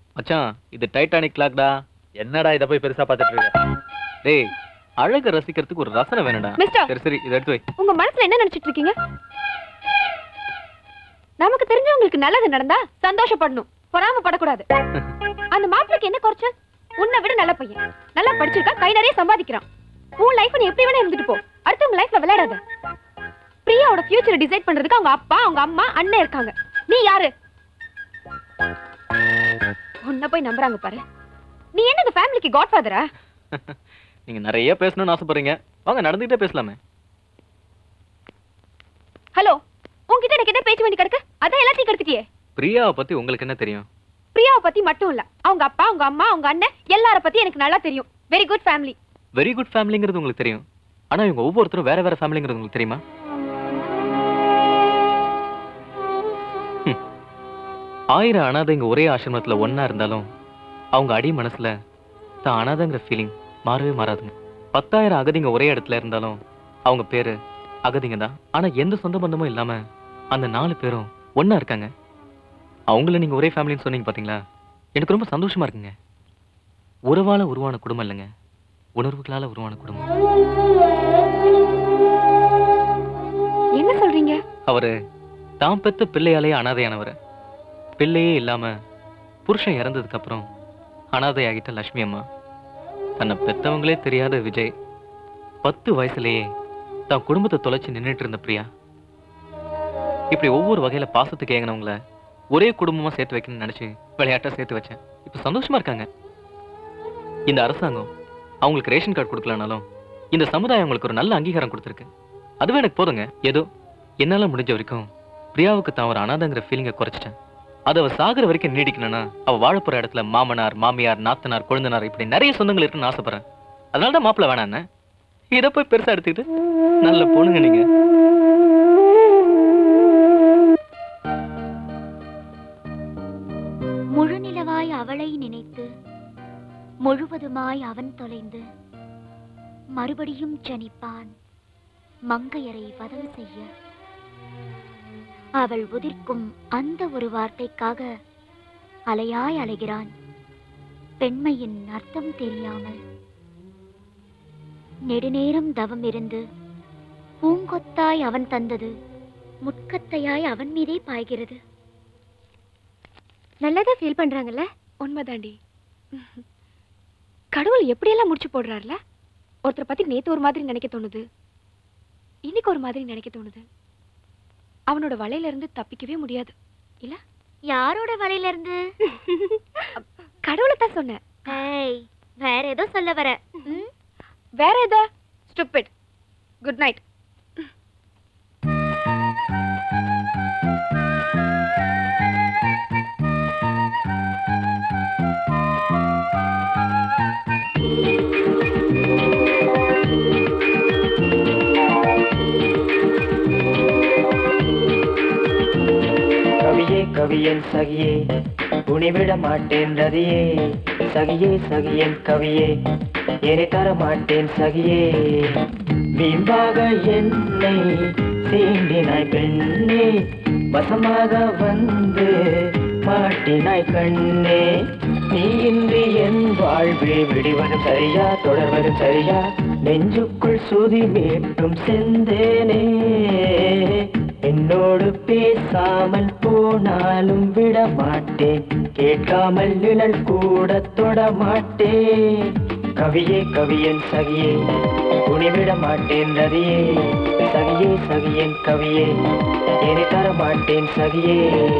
மச்சான் இது டைட்டானிக் கிளாக்டா என்னடா இத போய் பெருசா பார்த்துட்டு இருக்க டேய் அழக ரசிக்கிறதுக்கு ஒரு ரசனை வேணும்டா மிஸ்டர் சரி சரி இதை எடுத்து வை உங்க மனசுல என்ன நினைச்சிட்டு இருக்கீங்க நமக்கு தெரிஞ்சவங்களுக்கு நல்லது நடந்தா சந்தோஷப்படணும் பொறாமப்படக்கூடாது அந்த மாப்பிளைக்கு என்ன குறைச்சல் உன்னை விட நல்ல பையன் நல்லா படிச்சிருக்கா கை நிறைய சம்பாதிக்கிறான் உன் லைஃப் நீ எப்படி வேணா இருந்துட்டு போ அடுத்தவங்க லைஃப்ல விளையாடாத பிரியாவோட ஃபியூச்சரை டிசைட் பண்றதுக்கு அவங்க அப்பா அவங்க அம்மா அண்ணன் இருக்காங்க நீ யாரு உன்னை போய் நம்புறாங்க பாரு நீ என்ன இந்த ஃபேமிலிக்கு காட்ஃபாதரா நீங்க நிறைய பேசணும்னு ஆசைப்படுறீங்க வாங்க நடந்துகிட்டே பேசலாமே ஹலோ உன்கிட்ட எனக்கு என்ன பேச்சு வேண்டி கிடக்கு அதான் எல்லாத்தையும் கெடுத்துட்டியே பிரியாவை பத்தி உங்களுக்கு என்ன தெரியும் பிரியாவை பத்தி மட்டும் இல்ல அவங்க அப்பா அவங்க அம்மா அவங்க அண்ணன் எல்லார பத்தி எனக்கு நல்லா தெரியும் very good family very good ஃபேமிலிங்கிறது உங்களுக்கு தெரியும் ஆனா இவங்க ஒவ்வொருத்தரும் வேற வேற ஃபேமிலிங்கிறது உங்களுக்கு தெரியுமா ஹம். ஆயிரம் அனாதைங்க ஒரே ஆசிரமத்துல ஒண்ணா இருந்தாலும் அவங்க அடி மனசுல தான் அனாதைங்கிற ஃபீலிங் மாறவே மாறாதுங்க பத்தாயிரம் அகதிங்க ஒரே இடத்துல இருந்தாலும் அவங்க பேரு அகதிங்க தான் ஆனா எந்த சொந்த பந்தமும் இல்லாம அந்த நாலு பேரும் ஒண்ணா இருக்காங்க அவங்கள நீங்க ஒரே ஃபேமிலின்னு சொன்னீங்க பாத்தீங்களா எனக்கு ரொம்ப சந்தோஷமா இருக்குங்க உறவால உருவான குடும்பம் இல்லைங்க உணர்வுகளால உருவான குடும்பம் என்ன சொல்றீங்க அவரு தாம் பெத்த பிள்ளையாலேயே அனாதையானவர் பிள்ளையே இல்லாம புருஷன் இறந்ததுக்கு அப்புறம் அனாதையாகிட்ட லட்சுமி அம்மா தன்னை பெத்தவங்களே தெரியாத விஜய் பத்து வயசுலயே தான் குடும்பத்தை தொலைச்சு நின்னுட்டு இருந்த பிரியா இப்படி ஒவ்வொரு வகையில பாசத்துக்கு ஏங்கினவங்கள ஒரே குடும்பமா சேர்த்து வைக்கணும்னு நினைச்சு விளையாட்டா சேர்த்து வச்சேன் இப்ப சந்தோஷமா இருக்காங்க இந்த அரசாங்கம் அவங்களுக்கு ரேஷன் கார்டு கொடுக்கலனாலும் இந்த சமுதாயம் அவங்களுக்கு ஒரு நல்ல அங்கீகாரம் கொடுத்துருக்கு அதுவே எனக்கு போதுங்க ஏதோ என்னால முடிஞ்ச வரைக்கும் பிரியாவுக்கு தான் ஒரு அனாதைங்கிற ஃபீலிங்கை குறைச்சிட்டேன் அது அவ சாகுற வரைக்கும் நீடிக்கணும்னா அவ வாழப்போற இடத்துல மாமனார் மாமியார் நாத்தனார் கொழுந்தனார் இப்படி நிறைய சொந்தங்கள் இருக்குன்னு ஆசைப்படுறேன் அதனால தான் மாப்பிள்ள வேணாண்ணே இதை போய் பெருசா எடுத்துக்கிட்டு நல்ல பொண்ணுங்க நீங்க முழுநிலவாய் அவளை நினைத்து முழுவதுமாய் அவன் தொலைந்து மறுபடியும் ஜனிப்பான் மங்கையரை வதம் செய்ய அவள் உதிர்க்கும் அந்த ஒரு வார்த்தைக்காக அலையாய் அலைகிறான் பெண்மையின் அர்த்தம் தெரியாமல் நெடுநேரம் தவம் இருந்து பூங்கொத்தாய் அவன் தந்தது முட்கத்தையாய் அவன் மீதே பாய்கிறது நல்லதா ஃபீல் பண்றாங்கல்ல உண்மைதாண்டி கடவுள் எப்படியெல்லாம் முடிச்சு போடுறாருல ஒருத்தரை பத்தி நேத்து ஒரு மாதிரி நினைக்க தோணுது இன்னைக்கு ஒரு மாதிரி நினைக்க தோணுது அவனோட வலையில இருந்து தப்பிக்கவே முடியாது இல்ல யாரோட வலையில இருந்து கடவுளை தான் சொன்னேன் ஏய் வேற ஏதோ சொல்ல வர ம்? வேற எதா ஸ்டூபிட் குட் நைட் கவியே கவியன் சகியே உனிவிட மாட்டேன் ரதியே சகியே சகியன் கவியே என்னை தர மாட்டேன் சகியே வீம்பாக என்னை சீண்டினாய் பெண்ணே வசமாக வந்து மாட்டினாய் கண்ணே நீ இன்றி என் வாழ்வே விடிவதும் சரியா தொடர்வதும் சரியா நெஞ்சுக்குள் சுதி மீட்டும் செந்தேனே என்னோடு பேசாமல் போனாலும் விட மாட்டேன் கேட்காமல் நிழல் கூட தொட மாட்டேன் கவியே கவியன் சகியே உனிவிட மாட்டேன் ரதியே சகியே சகியன் கவியே என்னை தர மாட்டேன் சகியே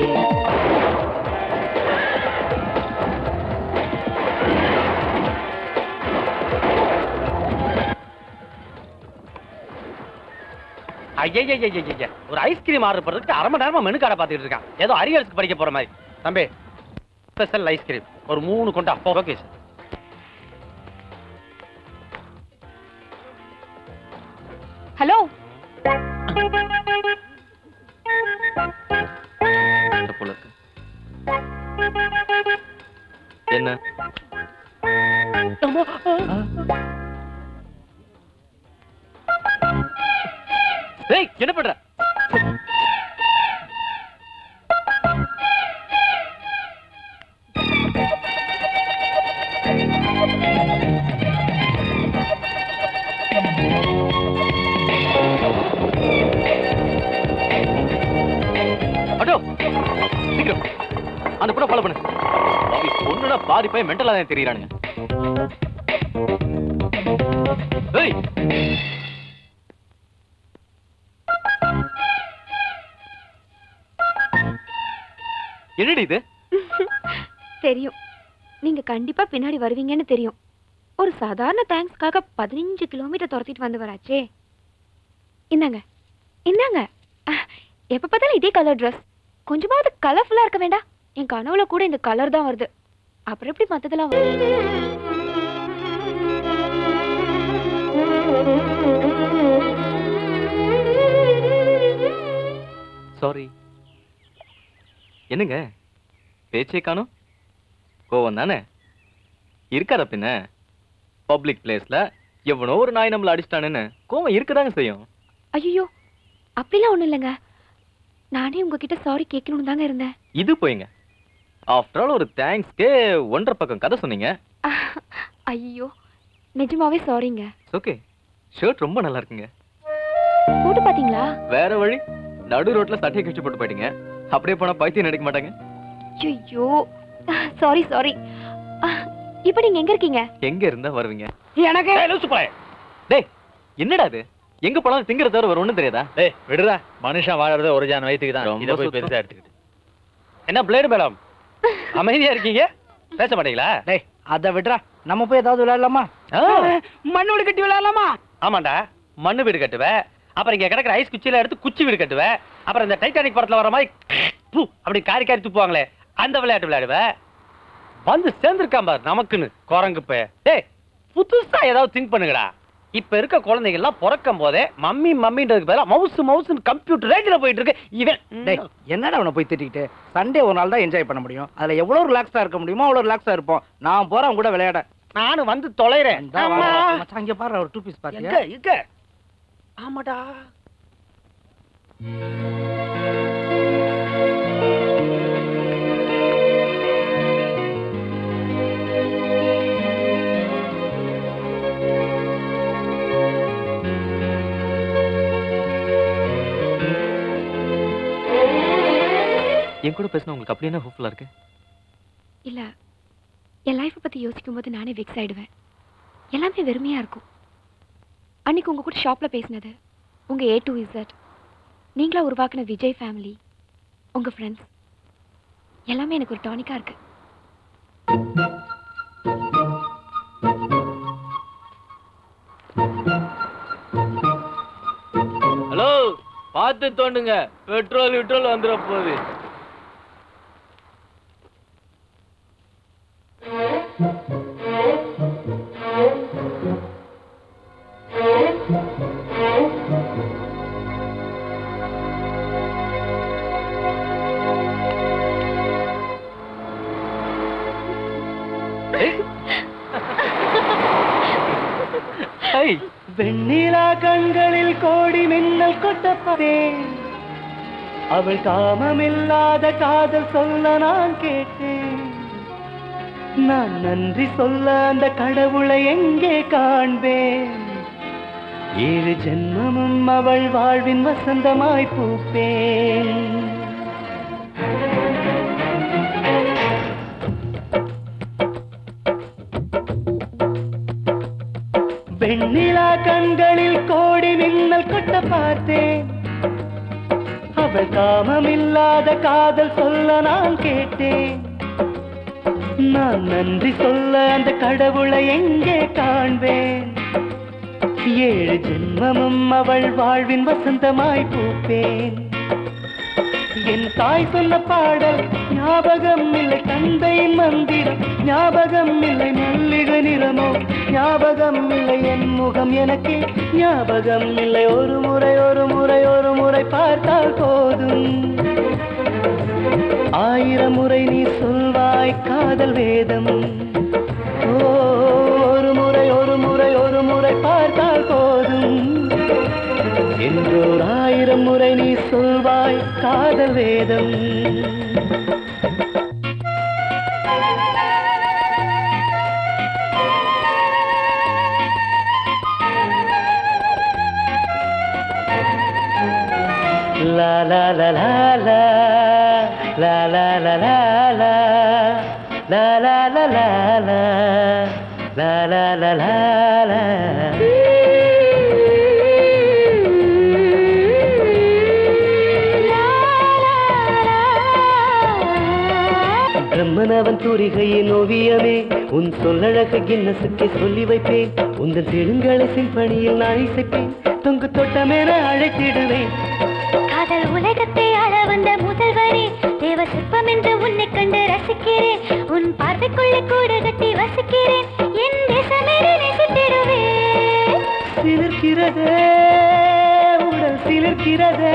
ஐயய்யய்யய்யய்ய ஒரு ஐஸ்கிரீம் ஆர்டர் பண்றதுக்கு அரை மணி நேரமா மெனு கார்டை பார்த்துட்டு இருக்கான் ஏதோ அரியர்ஸ்க்கு படிக்க போற மாதிரி தம்பி ஸ்பெஷல் ஐஸ்கிரீம் ஒரு மூணு கொண்டா ஓகே சார் ஹலோ போல இருக்கு என்ன ஏய் என்ன பண்ற ஃபாலோ பண்ணு பாவி பொண்ணுனா பாதி பையன் மென்டலா தான் தெரியறானுங்க ஏய் என்னடி இது தெரியும் நீங்க கண்டிப்பா பின்னாடி வருவீங்கன்னு தெரியும் ஒரு சாதாரண தேங்க்ஸ்க்காக பதினஞ்சு கிலோமீட்டர் துரத்திட்டு வந்து வராச்சே இந்தாங்க இந்தாங்க அஹ், எப்ப பார்த்தாலும் இதே கலர் ட்ரெஸ் கொஞ்சமாவது கலர்ஃபுல்லா இருக்க வேண்டாம் என் கனவுல கூட இந்த கலர் தான் வருது அப்புறம் எப்படி மத்ததெல்லாம் வரும் சாரி என்னங்க பேச்சே காணும் கோவம் தானே இருக்காத பின்ன பப்ளிக் பிளேஸ்ல எவனோ ஒரு நாய் நம்மள அடிச்சிட்டானுன்னு கோவம் இருக்கதாங்க செய்யும் ஐயோ அப்படிலாம் ஒண்ணும் இல்லைங்க நானே உங்ககிட்ட சாரி கேட்கணும்னு தாங்க இருந்தேன் இது போயிங்க ஆஃப்டர் ஆல் ஒரு தேங்க்ஸ்க்கே ஒன்றரை பக்கம் கதை சொன்னீங்க அஹ், ஐயோ நிஜமாவே சாரிங்க ஓகே ஷர்ட் ரொம்ப நல்லா இருக்குங்க போட்டு பாத்தீங்களா வேற வழி நடு ரோட்ல சட்டையை கிழிச்சு போட்டு போயிட்டீங்க அப்படியே போனா பைத்தியம் நடிக்க மாட்டாங்க ஐயோ சாரி சாரி இப்போ நீங்க எங்க இருக்கீங்க எங்க இருந்தா வருவீங்க எனக்கு ஏய், லூசு பையன். டேய் என்னடா இது எங்க போனாலும் திங்கிற தவிர வேற ஒண்ணும் தெரியாதா டேய் விடுடா மனுஷன் வாழறது ஒரு ஜான் வயிற்றுக்கு தான் ரொம்ப இதை போய் சுத்தம். பெருசா எடுத்துக்கிட்டு என்ன பிளேடு மேடம் அமைதியா இருக்கீங்க பேச மாட்டீங்களா டேய் அத விடுறா நம்ம போய் ஏதாவது விளையாடலாமா ஆ, மண் வீடு கட்டி விளையாடலாமா ஆமாண்டா மண்ணு வீடு கட்டுவேன் அப்புறம் இங்க கிடக்குற ஐஸ் குச்சியில எடுத்து குச்சி வீடு கட்டுவேன் அப்புறம் இந்த டைட்டானிக் படத்துல வர மாதிரி பூ அப்படி காரி காரி துப்புவாங்களே அந்த விளையாட்டு விளையாடுவேன் வந்து சேர்ந்துருக்கான் பாரு நமக்குன்னு குரங்கு பே டேய் புதுசா ஏதாவது திங்க் பண்ணுங்கடா இப்ப இருக்க குழந்தைங்க எல்லாம் பிறக்கும் போதே மம்மி மம்மின்றதுக்கு பதிலா மவுஸ் மவுஸ் கம்ப்யூட்டர் ரேஞ்சில போயிட்டு இருக்கு இவன் டேய் என்னடா அவனை போய் திட்டிக்கிட்டு சண்டே ஒரு நாள் தான் என்ஜாய் பண்ண முடியும் அதுல எவ்வளவு ரிலாக்ஸா இருக்க முடியுமோ அவ்வளவு ரிலாக்ஸா இருப்போம் நான் போறேன் அவன் கூட விளையாட நானும் வந்து தொலைறேன் இந்தா வா, வா. மச்சான், இங்க பாரு ஒரு டூ பீஸ் எங்க பாத்தியா எங்க ஆமாடா என் கூட பேசினா உங்களுக்கு அப்படி என்ன ஹோப்ஃபுல்லா இருக்கு இல்ல என் லைஃப்பை பத்தி யோசிக்கும் போது நானே வெக்ஸ் ஆயிடுவேன் எல்லாமே வெறுமையா இருக்கும் அன்னைக்கு உங்க கூட ஷாப்ல பேசினது உங்க ஏ டு இசட் நீங்களா உருவாக்குன விஜய் ஃபேமிலி உங்க ஃப்ரெண்ட்ஸ் எல்லாமே எனக்கு ஒரு டானிக்கா இருக்கு ஹலோ பார்த்து தோண்டுங்க பெட்ரோல் விட்ரோல் வந்துட போகுது ஹை வெண்ணிலா கண்களில் கோடி மின்னல் கொட்டப்பதேன் அவள் காமமில்லாத காதல் சொல்ல நான் கேட்டேன் நான் நன்றி சொல்ல அந்த கடவுளை எங்கே காண்பேன் ஏழு ஜென்மமும் அவள் வாழ்வின் வசந்தமாய் பூப்பேன் வெண்ணிலா கண்களில் கோடி மின்னல் கொட்ட பார்த்தேன் அவள் காமமில்லாத காதல் சொல்ல நான் கேட்டேன் நான் நன்றி சொல்ல அந்த கடவுளை எங்கே காண்பேன் ஏழு ஜென்மமும் அவள் வாழ்வின் வசந்தமாய் பூப்பேன் என் தாய் சொன்ன பாடல் ஞாபகம் இல்லை தந்தையின் மந்திரம் ஞாபகம் இல்லை மல்லிகை நிறமோ ஞாபகம் இல்லை என் முகம் எனக்கு ஞாபகம் இல்லை ஒரு முறை ஒரு முறை ஒரு முறை பார்த்தால் போதும் ஆயிரம் முறை நீ சொல்வாய் காதல் வேதம் ஓ ஒரு முறை ஒரு முறை ஒரு முறை பார்த்தால் போதும் என்றோர் ஆயிரம் முறை நீ சொல்வாய் காதல் வேதம் லா லா லா லா லா லா லா லா லா லா லா லா லா லா லா லா லா லா லா லா பிரம்மன் அவன் தூரிகையின் ஓவியமே உன் சொல்லழக கின்னசுக்கே சொல்லி வைப்பேன் உந்தன் தெலுங்கலை சிம்பனியில் நான் இசைப்பேன் தொங்கு தொட்டமென அழைத்திடுவேன் காதல் உலகத்தை ஆள வந்த முதல்வரே தேவ சிற்பம் என்று உன்னை கண்டு ரசிக்கிறேன் உன் பார்வைக்குள்ளே கூடு கட்டி வசிக்கிறேன் என் தேசமேறி நேசித்திடுவேன் சிலிர்க்கிறதே உடல் சிலிர்க்கிறதே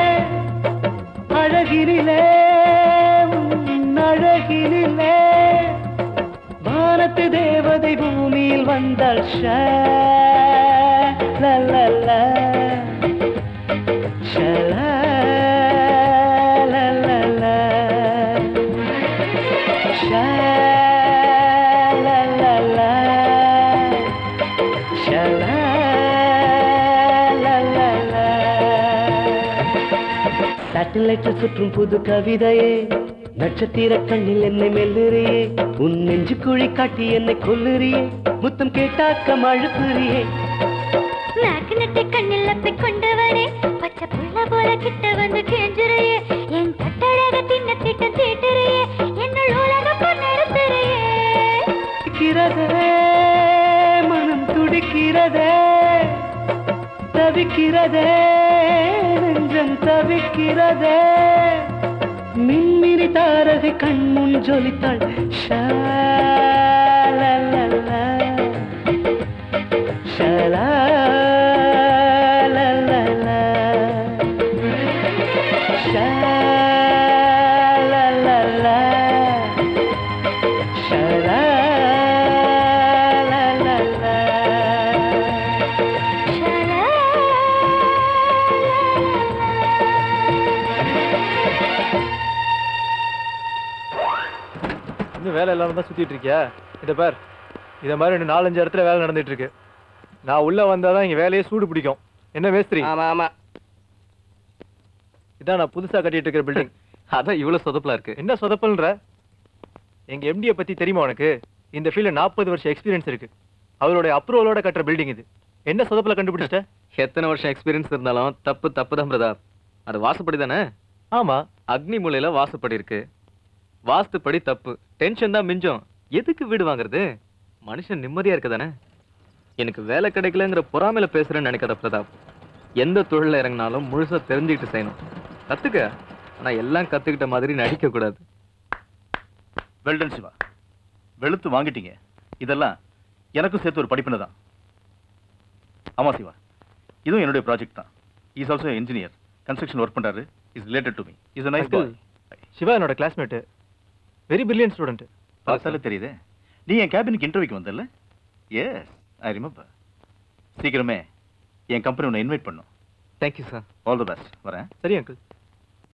அழகினிலே உன் அழகினிலே வானத்து தேவதை பூமியில் வந்தாள் ஷா லா லா லா ஷா லா லா லா லா ஷா லா லா லா ஷலா லா லா லா. சேட்டலைட்டில் சுற்றும் புது கவிதையே நட்சத்திர கண்ணில் என்னை மெல்லுறியே உன் நெஞ்சு குழி காட்டி என்னை கொல்லுறியே முத்தம் கேட்டாக்க அழுத்துறியே நாக்கு நட்டு கண்ணில் அப்பி கொண்டவனே பச்சை புள்ள போல கிட்ட வந்து கேஞ்சுறையே என் கட்டழக தின்ன திட்டம் தீட்டுறையே என்னுள் உலகம் நடத்துறையே துடிக்கிறதே மனம் துடிக்கிறதே தவிக்கிறதே நெஞ்சம் தவிக்கிறதே மின்மினி தாரகை கண்முன் ஜொலித்தாள் ஷா லா லா லா. ஷா லா லா லா லா. ஷா லா லா லா. ஷலா லா லா லா. இன்னும் வேலை இல்லாம தான் சுத்திட்டு இருக்கியா இத பார் இத மாதிரி இன்னும் நாலஞ்சு இடத்துல வேலை நடந்துட்டு இருக்கு நான் உள்ள வந்தாதான் இங்க வேலையே சூடு பிடிக்கும் என்ன மேஸ்திரி ஆமா ஆமா இதான் நான் புதுசா கட்டிட்டு இருக்கிற பில்டிங் அதான் இவ்வளவு சொதப்பலா இருக்கு என்ன சொதப்பல்ன்ற எங்க எம்டியை பத்தி தெரியுமா உனக்கு இந்த ஃபீல்ட்ல நாற்பது வருஷம் எக்ஸ்பீரியன்ஸ் இருக்கு அவருடைய அப்ரூவலோட கட்டுற பில்டிங் இது என்ன சொதப்பல கண்டுபிடிச்சிட்ட எத்தனை வருஷம் எக்ஸ்பீரியன்ஸ் இருந்தாலும் தப்பு தப்பு தான் பிரதாப் அது வாசுப்படி தானே ஆமா அக்னி மூலையில வாசுப்படி இருக்கு வாஸ்துப்படி தப்பு டென்ஷன் தான் மிஞ்சம் எதுக்கு வீடு வாங்குறது மனுஷன் நிம்மதியா இருக்க தானே எனக்கு வேலை கிடைக்கலங்கிற பொறாமையில பேசுறேன்னு நினைக்காத பிரதாப் எந்த தொழில இறங்கினாலும் முழுசா தெரிஞ்சுக்கிட்டு செய்யணும் கத்துக்க ஆனா எல்லாம் கத்துக்கிட்ட மாதிரி நடிக்க கூடாது வெல்டன் சிவா வெளுத்து வாங்கிட்டீங்க இதெல்லாம் எனக்கும் சேர்த்து ஒரு படிப்பினை தான் ஆமா சிவா இதுவும் என்னுடைய ப்ராஜெக்ட் தான் is also engineer construction work பண்றாரு is related to me is a nice Uncle, boy Shiva என்னோட கிளாஸ்மேட் வெரி பிரில்லியன்ட் ஸ்டூடெண்ட் பார்த்தாலே தெரியுதே நீ என் கேபினுக்கு இன்டர்வியூக்கு வந்தல்ல எஸ் ஐ ரிமெம்பர் சீக்கிரமே என் கம்பெனி உன்னை இன்வைட் பண்ணும் thank you sir all the best வரேன் சரி அங்கிள்